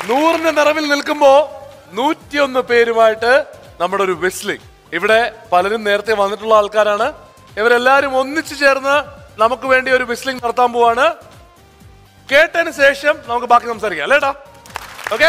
നൂറിന്റെ നിറവിൽ നിൽക്കുമ്പോ നൂറ്റിയൊന്ന് പേരുമായിട്ട് നമ്മുടെ ഒരു വെസ്ലിംഗ് ഇവിടെ പലരും നേരത്തെ വന്നിട്ടുള്ള ആൾക്കാരാണ് ഇവരെല്ലാരും ഒന്നിച്ചു ചേർന്ന് നമുക്ക് വേണ്ടി ഒരു വെസ്ലിംഗ് നടത്താൻ പോവാണ് കേട്ടതിന് ശേഷം നമുക്ക് ബാക്കി സംസാരിക്കാം അല്ലേട്ടാ ഓക്കെ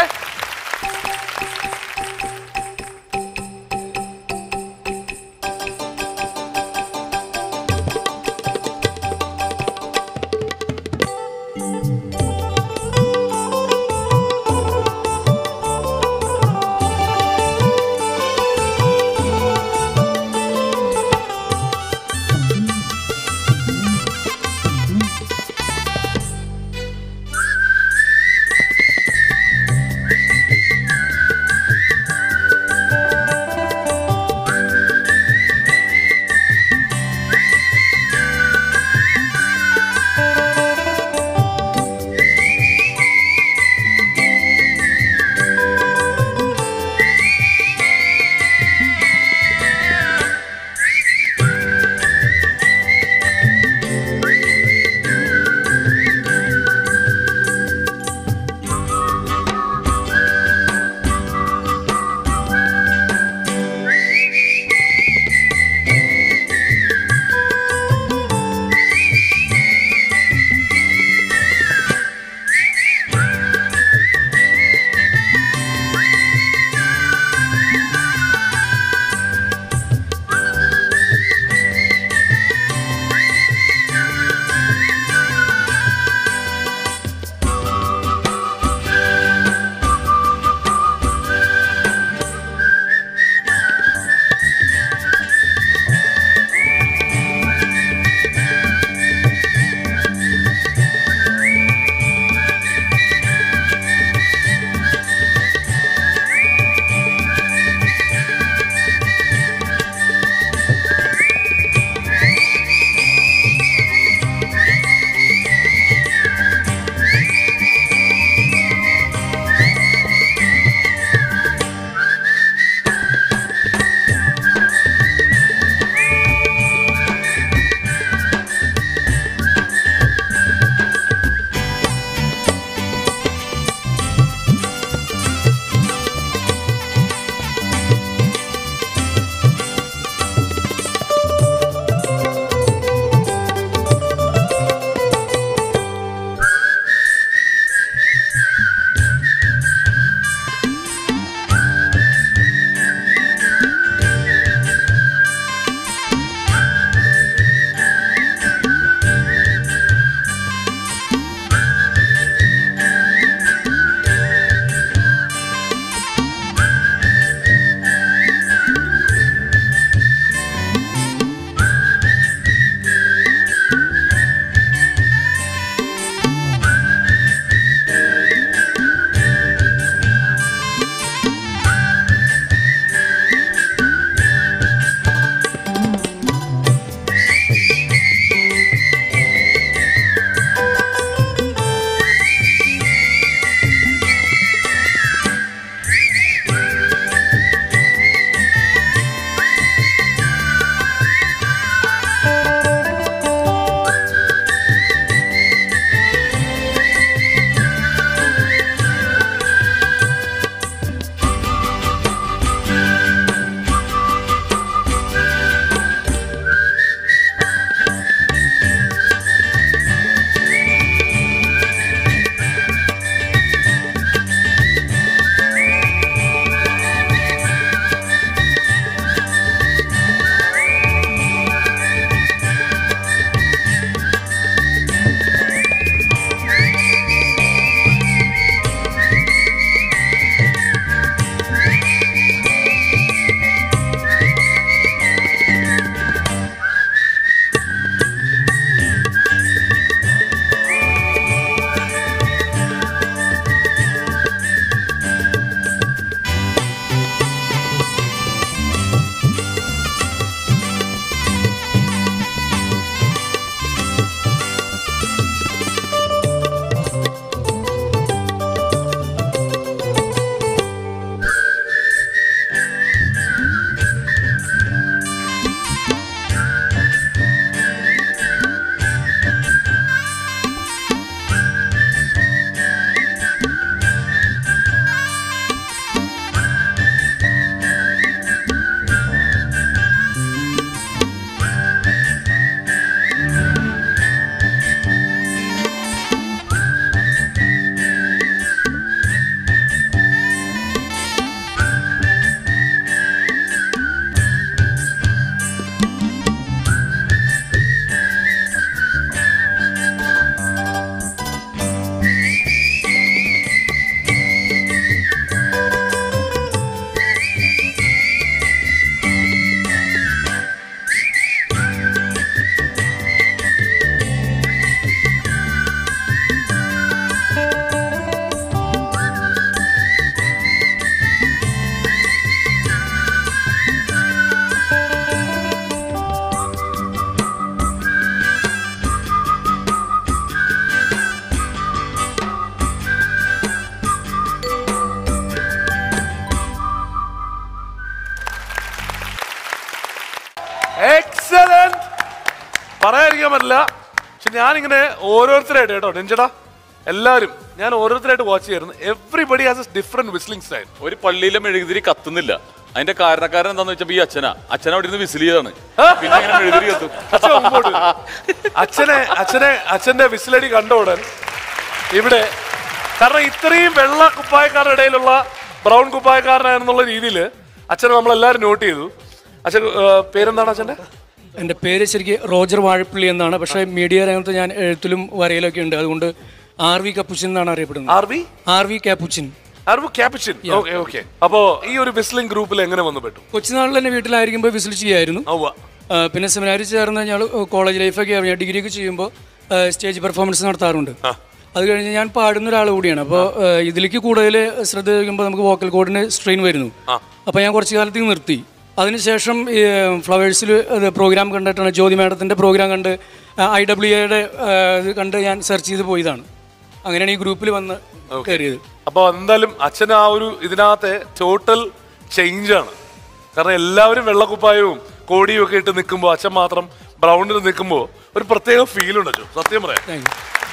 പറയാതിരിക്കാൻ പറ്റില്ല പക്ഷെ ഞാനിങ്ങനെ ഓരോരുത്തരായിട്ട് കേട്ടോ നെഞ്ചടാ എല്ലാവരും ഞാൻ ഓരോരുത്തരായിട്ട് വാച്ച് ചെയ്യായിരുന്നു everybody has a different whistling style ഒരു പള്ളിയിലെ മെഴുകുതിരി കത്തുന്നില്ല അതിന്റെ കാരണക്കാരൻ എന്താന്ന് വെച്ചപ്പോ ഈ അച്ഛനാ അച്ഛൻ അവിടെ ഇരുന്ന് വിസിൽ ചെയ്താണ് പിന്നെ അങ്ങനെ മെഴുകുതിരി കത്തും അച്ഛൻ മുമ്പോട്ട് വരൂ. അച്ഛനെ അച്ഛനെ അച്ഛന്റെ വിസിലടി കണ്ട ഉടൻ ഇവിടെ കാരണം ഇത്രയും വെള്ള കുപ്പായക്കാരുടെ ഇടയിലുള്ള ബ്രൗൺ കുപ്പായക്കാരനാണെന്നുള്ള രീതിയിൽ അച്ഛനെ നമ്മളെല്ലാവരും നോട്ട് ചെയ്തു അച്ഛൻ ഏർ, പേരെന്താണ് അച്ഛന്റെ എൻ്റെ പേര് ശരിക്കും റോജർ വാഴപ്പള്ളി എന്നാണ് പക്ഷേ മീഡിയ രംഗത്ത് ഞാൻ എഴുത്തിലും വരയിലൊക്കെ ഉണ്ട് അതുകൊണ്ട് ആർ വി കപ്പുച്ചിൻ എന്നാണ് അറിയപ്പെടുന്നത് are we are we capuchin are we capuchin okay okay അപ്പോ ഈ ഒരു വിസ്ലിംഗ് ഗ്രൂപ്പിൽ എങ്ങനെ വന്നു പെട്ടു കൊച്ചുനാളിൽ തന്നെ വീട്ടിലായിരിക്കുമ്പോൾ വിസിൽ ചെയ്യായിരുന്നു ഔവ്വ. ആ, പിന്നെ സെമിനാരിൽ ചേർന്ന് ഞങ്ങൾ കോളേജ് ലൈഫൊക്കെ ഞാൻ ഡിഗ്രിയൊക്കെ ചെയ്യുമ്പോൾ സ്റ്റേജ് പെർഫോമൻസ് നടത്താറുണ്ട് അത് കഴിഞ്ഞ് ഞാൻ പാടുന്ന ഒരാൾ കൂടിയാണ് അപ്പോൾ ഇതിലേക്ക് കൂടുതൽ ശ്രദ്ധ വയ്ക്കുമ്പോൾ നമുക്ക് വോക്കൽ കോഡിന് സ്ട്രെയിൻ വരുന്നു അപ്പോൾ ഞാൻ കുറച്ച് കാലത്തേക്ക് നിർത്തി അതിനുശേഷം ഈ ഫ്ലവേഴ്സിൽ പ്രോഗ്രാം കണ്ടിട്ടാണ് ജ്യോതി മാഡത്തിൻ്റെ പ്രോഗ്രാം കണ്ട് ഐ ഡബ്ല്യു എയുടെ ഇത് കണ്ട് ഞാൻ സെർച്ച് ചെയ്ത് പോയതാണ് അങ്ങനെയാണ് ഈ ഗ്രൂപ്പിൽ വന്ന് കയറിയത് അപ്പൊ എന്തായാലും അച്ഛൻ ആ ഒരു ഇതിനകത്തെ ടോട്ടൽ ചേഞ്ച് ആണ് കാരണം എല്ലാവരും വെള്ളക്കുപ്പായവും കോടിയും ഒക്കെ ഇട്ട് നിൽക്കുമ്പോൾ അച്ഛൻ മാത്രം ബ്രൗണിൽ നിൽക്കുമ്പോൾ ഒരു പ്രത്യേക ഫീൽ ഉണ്ട് അച്ഛൻ സത്യം പറയാം താങ്ക്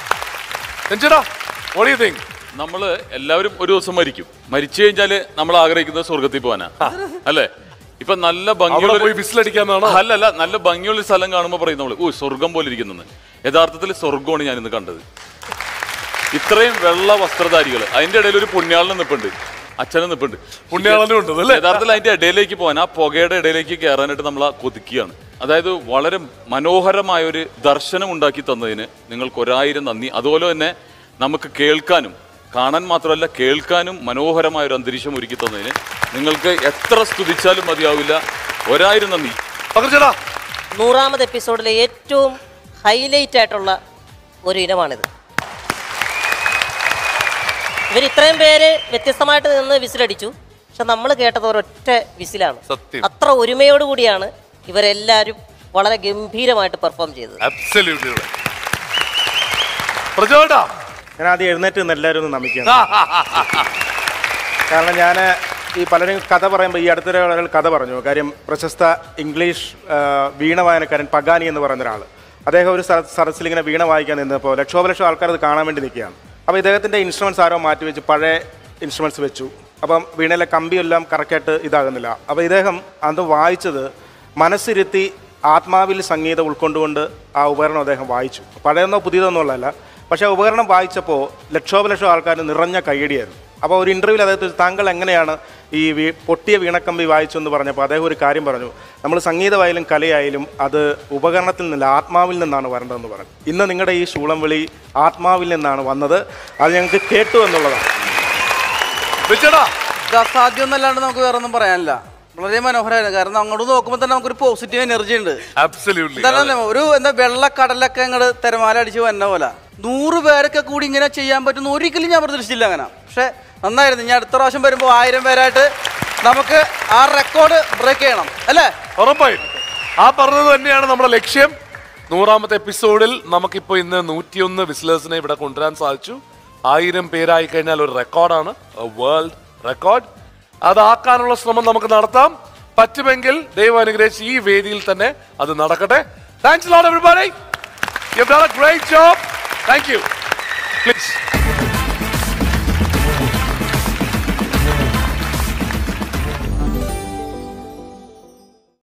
യു എഞ്ചടാ what do you think നമ്മള് എല്ലാവരും ഒരു ദിവസം മരിക്കും മരിച്ചു കഴിഞ്ഞാല് നമ്മൾ ആഗ്രഹിക്കുന്നത് സ്വർഗത്തിൽ പോകാനാ അല്ലേ ഇപ്പൊ നല്ല അവിടെ ഭംഗിയുള്ള പോയി വിസിലടിക്കാന്നാണോ അല്ലല്ല നല്ല ഭംഗിയുള്ള ഒരു സ്ഥലം കാണുമ്പോൾ പറയും നമ്മള് ഓ സ്വർഗം പോലെ ഇരിക്കുന്നെന്ന് യഥാർത്ഥത്തിൽ സ്വർഗമാണ് ഞാൻ ഇന്ന് കണ്ടത് ഇത്രയും വെള്ള വസ്ത്രധാരികൾ അതിന്റെ ഇടയിൽ ഒരു പുണ്യാളന് നിപ്പുണ്ട് അച്ഛനും നിപ്പുണ്ട് പുണ്യാളനും ഉണ്ട് അല്ലേ യഥാർത്ഥത്തിൽ അതിന്റെ ഇടയിലേക്ക് പോകാൻ ആ പുകയുടെ ഇടയിലേക്ക് കയറാനായിട്ട് നമ്മൾ കൊതിക്കുകയാണ് അതായത് വളരെ മനോഹരമായ ഒരു ദർശനം ഉണ്ടാക്കി തന്നതിന് നിങ്ങൾക്ക് ഒരായിരം നന്ദി അതുപോലെ തന്നെ നമുക്ക് കേൾക്കാനും കാണാൻ മാത്രമല്ല കേൾക്കാനും മനോഹരമായ ഒരു അന്തരീക്ഷം ഒരുക്കി തന്നതിന് നിങ്ങൾക്ക് എത്ര സ്തുതിച്ചാലും മതിയാവില്ല ഒരായിരം നന്ദി പകർച്ചേടാ നൂറാമത് എപ്പിസോഡിലെ ഏറ്റവും ഹൈലൈറ്റ് ആയിട്ടുള്ള ഒരു ഇനമാണിത് ഇവർ ഇത്രയും പേര് വ്യത്യസ്തമായിട്ട് നിന്ന് വിസിലടിച്ചു പക്ഷെ നമ്മൾ കേട്ടത് ഒരൊറ്റ വിസിലാണ് സത്യം. അത്ര ഒരുമയോട് കൂടിയാണ് ഇവരെല്ലാവരും വളരെ ഗംഭീരമായിട്ട് പെർഫോം ചെയ്തത് അബ്സല്യൂട്ട്ലി പ്രചോട്ടാ ഞാൻ ആദ്യം എഴുന്നേറ്റ് നിന്ന് എല്ലാവരും ഒന്ന് നമിക്കുകയാണ് കാരണം ഞാൻ ഈ പലരും കഥ പറയുമ്പോൾ ഈ അടുത്തൊരു ഒരാൾ കഥ പറഞ്ഞു കാര്യം പ്രശസ്ത ഇംഗ്ലീഷ് ആ, വീണ വായനക്കാരൻ പഗാനി എന്ന് പറയുന്ന ഒരാൾ അദ്ദേഹം ഒരു സര- സദസ്സിൽ ഇങ്ങനെ വീണ വായിക്കാൻ നിന്നപ്പോൾ ലക്ഷോപലക്ഷം ആൾക്കാർ അത് കാണാൻ വേണ്ടി നിൽക്കുകയാണ് അപ്പോൾ ഇദ്ദേഹത്തിൻ്റെ ഇൻസ്ട്രുമെൻറ്റ്സ് ആരോ മാറ്റി വെച്ച് പഴയ ഇൻസ്ട്രുമെൻറ്റ്സ് വെച്ചു അപ്പം വീണയിലെ കമ്പിയെല്ലാം കറക്റ്റായിട്ട് ഇതാകുന്നില്ല അപ്പോൾ ഇദ്ദേഹം അത് വായിച്ചത് മനസ്സിരുത്തി ആത്മാവിൽ സംഗീതം ഉൾക്കൊണ്ടുകൊണ്ട് ആ ഉപകരണം അദ്ദേഹം വായിച്ചു പഴയതെന്നോ പുതിയതെന്നോ ഉള്ളതല്ല പക്ഷേ ആ ഉപകരണം വായിച്ചപ്പോൾ ലക്ഷോപലക്ഷം ആൾക്കാർ നിറഞ്ഞ കയ്യടിയായിരുന്നു അപ്പോൾ ഒരു ഇൻ്റർവ്യൂവിൽ അദ്ദേഹത്തെ ചോദിച്ചു, താങ്കൾ എങ്ങനെയാണ് ഈ വീ- പൊട്ടിയ വീണക്കമ്പി വായിച്ചു എന്ന് പറഞ്ഞപ്പോൾ അദ്ദേഹം ഒരു കാര്യം പറഞ്ഞു നമ്മൾ സംഗീതമായാലും കലയായാലും അത് ഉപകരണത്തിൽ നിന്നല്ല ആത്മാവിൽ നിന്നാണ് വരേണ്ടതെന്ന് പറഞ്ഞു ഇന്ന് നിങ്ങളുടെ ഈ ശൂളം വിളി ആത്മാവിൽ നിന്നാണ് വന്നത് അത് ഞങ്ങൾക്ക് കേട്ടു എന്നുള്ളതാണ് വിളിച്ചടാ ഇത് അസാധ്യം എന്നല്ലാണ്ട് നമുക്ക് വേറെ ഒന്നും പറയാനില്ല വളരെ മനോഹരമായിരുന്നു കാരണം അങ്ങോട്ട് നോക്കുമ്പോൾ തന്നെ നമുക്കൊരു പോസിറ്റീവ് എനർജി ഉണ്ട് അബ്സല്യൂട്ട്ലി എന്തായാലും ഒരു എന്താ വെള്ളക്കടലൊക്കെ അങ്ങോട്ട് തിരമാല അടിച്ച് വന്ന പോലെ നൂറ് പേരൊക്കെ കൂടി ഇങ്ങനെ ചെയ്യാൻ പറ്റുന്ന ഒരിക്കലും ഞാൻ പ്രതീക്ഷിച്ചില്ല അങ്ങനെ പക്ഷെ നന്നായിരുന്നു ഇനി അടുത്ത പ്രാവശ്യം വരുമ്പോൾ ആയിരം പേരായിട്ട് നമുക്ക് ആ റെക്കോർഡ് ബ്രേക്ക് ചെയ്യണം അല്ലേ ഉറപ്പായും ആ പറഞ്ഞത് തന്നെയാണ് നമ്മുടെ ലക്ഷ്യം നൂറാമത്തെ എപ്പിസോഡിൽ നമുക്കിപ്പോ ഇന്ന് നൂറ്റിയൊന്ന് വിസിലേഴ്സിനെ ഇവിടെ കൊണ്ടുവരാൻ സാധിച്ചു ആയിരം പേരായി കഴിഞ്ഞാൽ ഒരു റെക്കോർഡാണ് വേൾഡ് റെക്കോർഡ് അതാക്കാനുള്ള ശ്രമം നമുക്ക് നടത്താം പറ്റുമെങ്കിൽ ദൈവം അനുഗ്രഹിച്ച് ഈ വേദിയിൽ തന്നെ അത് നടക്കട്ടെ thanks lot everybody you done a great job thank you please